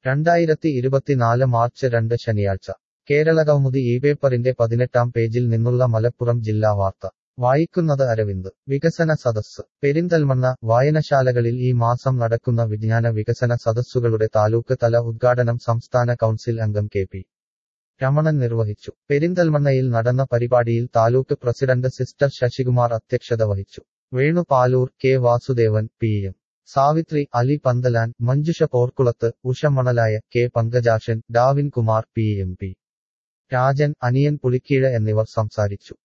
രണ്ടായിരത്തി ഇരുപത്തിനാല് മാർച്ച് രണ്ട് ശനിയാഴ്ച കേരളകൗമുദി ഈ പേപ്പറിന്റെ പതിനെട്ടാം പേജിൽ നിന്നുള്ള മലപ്പുറം ജില്ലാ വാർത്ത വായിക്കുന്നത് അരവിന്ദ് വികസന സദസ്സ് പെരിന്തൽമണ്ണ വായനശാലകളിൽ ഈ മാസം നടക്കുന്ന വിജ്ഞാന വികസന സദസ്സുകളുടെ താലൂക്ക് തല ഉദ്ഘാടനം സംസ്ഥാന കൗൺസിൽ അംഗം കെ പി രമണൻ നിർവഹിച്ചു പെരിന്തൽമണ്ണയിൽ നടന്ന പരിപാടിയിൽ താലൂക്ക് പ്രസിഡന്റ് സിസ്റ്റർ ശശികുമാർ അധ്യക്ഷത വഹിച്ചു Venu Palur K Vasudevan P M Savithri Ali Panthalan Manjusha പോർക്കുളത്ത് ഉഷമണലായ K Pankajakshan Davin Kumar P M P Rajan Aniyan Pulikkeezha എന്നിവർ സംസാരിച്ചു